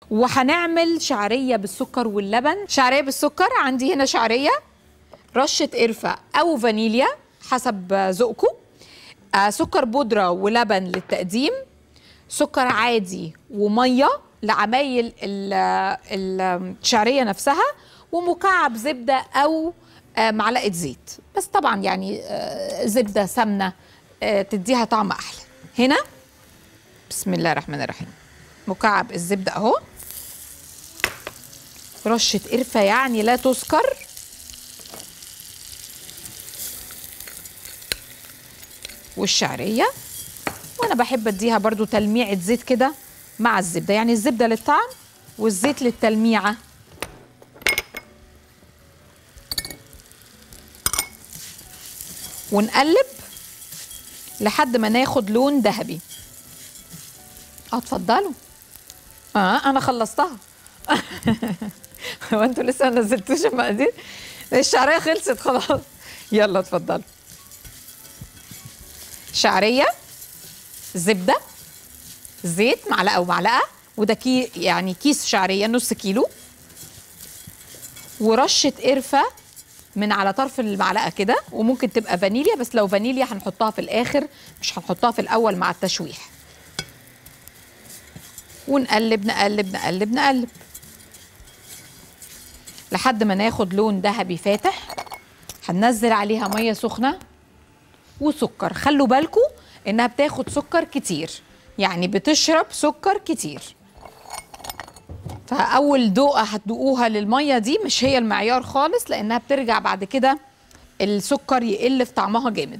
وهنعمل شعريه بالسكر واللبن شعريه بالسكر عندي هنا شعريه رشه قرفه او فانيليا حسب ذوقكم آه سكر بودره ولبن للتقديم سكر عادي وميه لعمايل ال- الشعريه نفسها ومكعب زبده او آه، معلقه زيت بس طبعا يعني آه، زبده سمنه آه، تديها طعم احلى هنا بسم الله الرحمن الرحيم مكعب الزبده اهو رشه قرفه يعني لا تذكر والشعريه وانا بحب اديها برضو تلميعه زيت كده مع الزبده يعني الزبده للطعم والزيت للتلميعه ونقلب لحد ما ناخد لون ذهبي اه اتفضلوا اه انا خلصتها هو انتوا لسه ما نزلتوش المقادير الشعريه خلصت خلاص يلا اتفضلوا شعريه زبده زيت معلقه ومعلقه وده كي يعني كيس شعريه نص كيلو ورشه قرفه من على طرف المعلقه كده وممكن تبقى فانيليا بس لو فانيليا هنحطها في الاخر مش هنحطها في الاول مع التشويح ونقلب نقلب نقلب نقلب لحد ما ناخد لون ذهبي فاتح هننزل عليها ميه سخنه وسكر خلوا بالكم انها بتاخد سكر كتير يعني بتشرب سكر كتير فاول دوقه هتدوقوها للميه دي مش هي المعيار خالص لانها بترجع بعد كده السكر يقل في طعمها جامد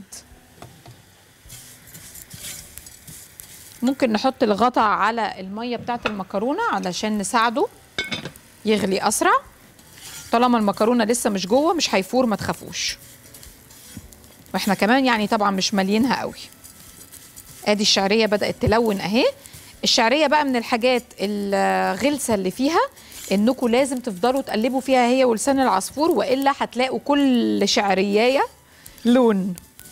ممكن نحط الغطا على الميه بتاعت المكرونه علشان نساعده يغلي اسرع طالما المكرونه لسه مش جوه مش هيفور ما تخافوش واحنا كمان يعني طبعا مش مالينها قوي ادي الشعريه بدات تلون اهي الشعريه بقى من الحاجات الغلسه اللي فيها انكم لازم تفضلوا تقلبوا فيها هي ولسان العصفور والا هتلاقوا كل شعريايه لون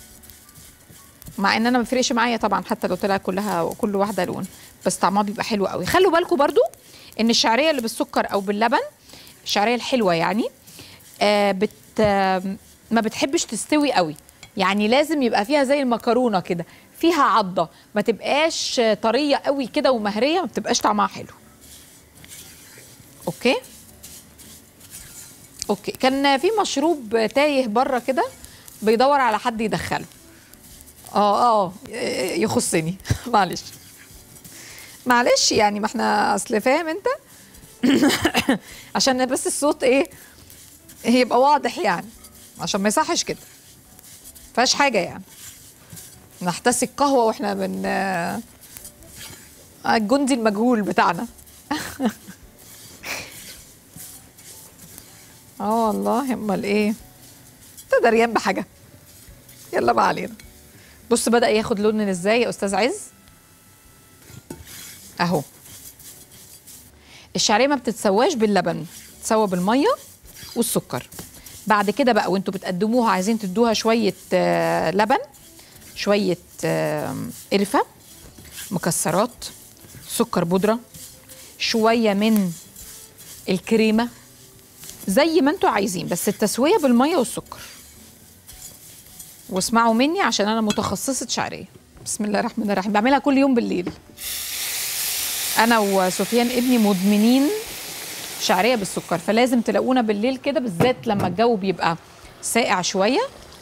مع ان انا ما بيفرقش معايا طبعا حتى لو طلع كلها كل واحده لون بس طعمها بيبقى حلو قوي خلوا بالكم برضو ان الشعريه اللي بالسكر او باللبن الشعريه الحلوه يعني آه بت آه ما بتحبش تستوي قوي يعني لازم يبقى فيها زي المكرونه كده فيها عضه ما تبقاش طريه قوي كده ومهريه ما بتبقاش طعمها حلو اوكي اوكي كان في مشروب تايه بره كده بيدور على حد يدخله اه اه يخصني معلش معلش يعني ما احنا اصل فاهم انت عشان بس الصوت ايه يبقى واضح يعني عشان ما يصحش كده فيهاش حاجه يعني نحتسي القهوه واحنا بن آه، الجندي المجهول بتاعنا اه والله امال ايه انت دريان بحاجه يلا ما علينا بص بدا ياخد لون ازاي يا استاذ عز اهو الشعريه ما بتتسواش باللبن بتتسوى بالميه والسكر بعد كده بقى وانتوا بتقدموها عايزين تدوها شويه آه، لبن شويه آه، قرفه مكسرات سكر بودره شويه من الكريمه زي ما انتوا عايزين بس التسويه بالميه والسكر واسمعوا مني عشان انا متخصصه شعريه بسم الله الرحمن الرحيم بعملها كل يوم بالليل انا وسفيان ابني مدمنين شعريه بالسكر فلازم تلاقونا بالليل كده بالذات لما الجو بيبقى ساقع شويه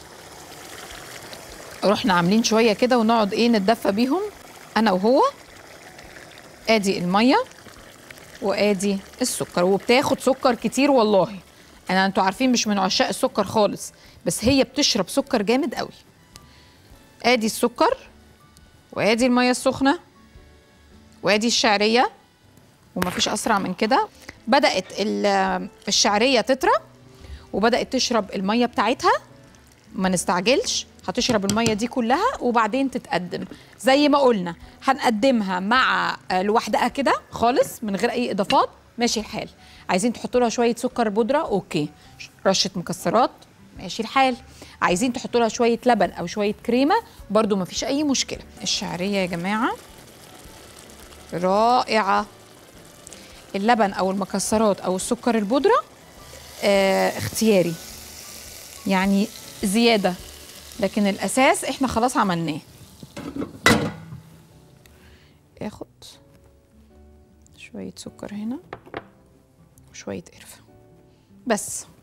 رحنا عاملين شويه كده ونقعد ايه نتدفى بيهم انا وهو ادي الميه وادي السكر وبتاخد سكر كتير والله انا انتوا عارفين مش من عشاق السكر خالص بس هي بتشرب سكر جامد قوي ادي السكر وادي الميه السخنه وادي الشعريه ومفيش اسرع من كده بدات ال- الشعريه تطرى وبدات تشرب الميه بتاعتها ما نستعجلش هتشرب الميه دي كلها وبعدين تتقدم زي ما قلنا هنقدمها مع آه، لوحدها كده خالص من غير اي اضافات ماشي الحال عايزين تحطوا لها شويه سكر بودره اوكي رشه مكسرات ماشي الحال عايزين تحطوا لها شويه لبن او شويه كريمه برضو مفيش اي مشكله الشعريه يا جماعه رائعه اللبن او المكسرات او السكر البودره آه اختياري يعني زياده لكن الاساس احنا خلاص عملناه اخد شويه سكر هنا وشويه قرفه بس